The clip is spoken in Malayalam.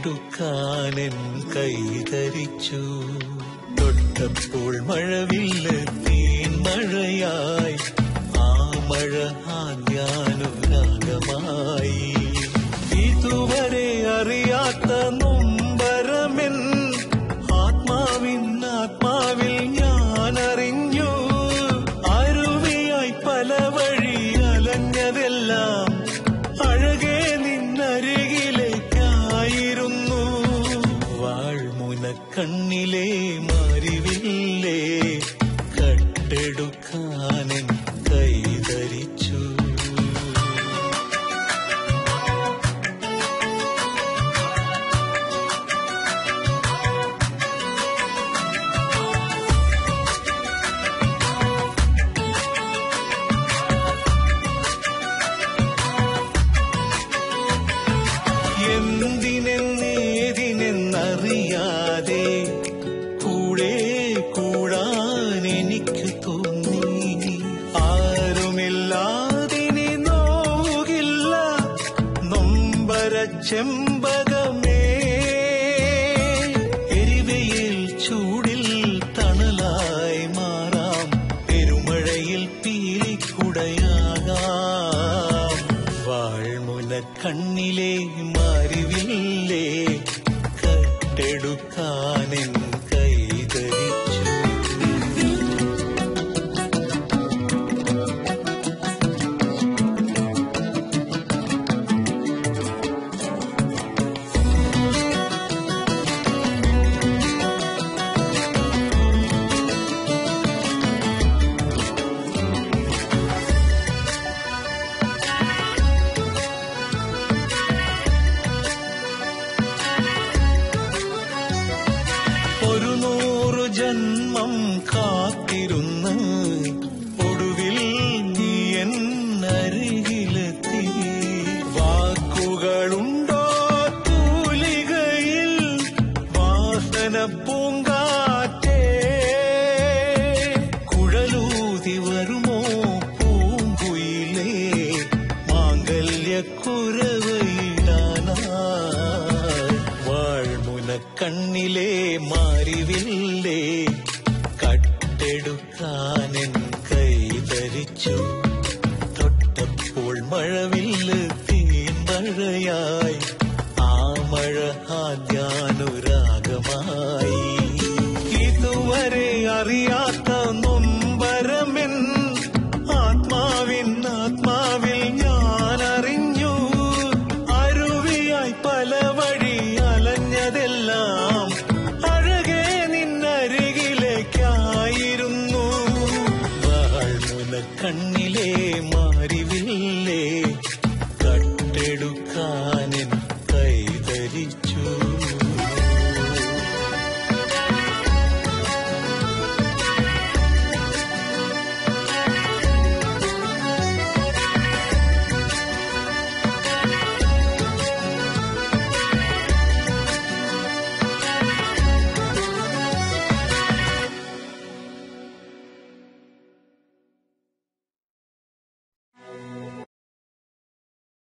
കട്ടെടുക്കാനൻ കൈതരിച്ചു തൊട്ടപ്പോൾ മഴവില്ല് തീൻ മഴയായി ആ മഴ ആദ്യാനുരാഗമായി ഇതുവരെ അറിയാത്ത നൊമ്പരമെൻ ആത്മാവിൻ ആത്മാവിൽ ഞാൻ അറിഞ്ഞു അരുവിയായി പല വഴി അലഞ്ഞതെല്ലാം അഴകെ നിന്നരികിലേക്കായിരുന്നു വാഴ്മുന കണ്ണിലെ മാറിവില്ലേ കട്ടെടുക്കാനൻ കൈതരിച്ചു എന്തിനെന്നേതിനെന്നറിയാതെ കൂടെ കൂടാൻ എനിക്ക് തോന്നി ആരുമില്ലാതിനി നോകില്ല നൊമ്പര ചെമ്പകമേ എരിവയിൽ ചൂടിൽ തണലായി മാറാം പെരുമഴയിൽ പീലിക്കുടയാകാം വാഴ്മുന കണ്ണിലെ മാറിവില്ലേ കട്ടെടുക്കാനെൻ കൈതരിച്ചു ഒരു നൂറു ജന്മം കാത്തിരുന്ന് ഒടുവിൽ നീ എന്നരികിലെത്തി വാക്കുകളുണ്ടോ തൂലികയിൽ വാസന പൂങ്കാറ്റേ കുഴലൂതി വരുമോ പൂങ്കുയിലേ മാംഗല്യക്കുറവയിടാനായി വാഴ്മുന കണ്ണിലെ മാറിവില്ലേ കട്ടെടുക്കാനെൻ കൈതരിച്ചു തൊട്ടപ്പോൾ മഴവില്ല് തീൻമഴയായി ആ മഴ ആദ്യാനുരാഗമായി ഇതുവരെ അറിയാത്ത നൊമ്പരമെൻ ആത്മാവിൻ ആത്മാവിൽ ഞാൻ അറിഞ്ഞു അരുവിയായി പല വഴി അലഞ്ഞതെല്ലാം അഴകെ നിന്നരികിലേക്കായിരുന്നു വാഴ്മുന കണ്ണി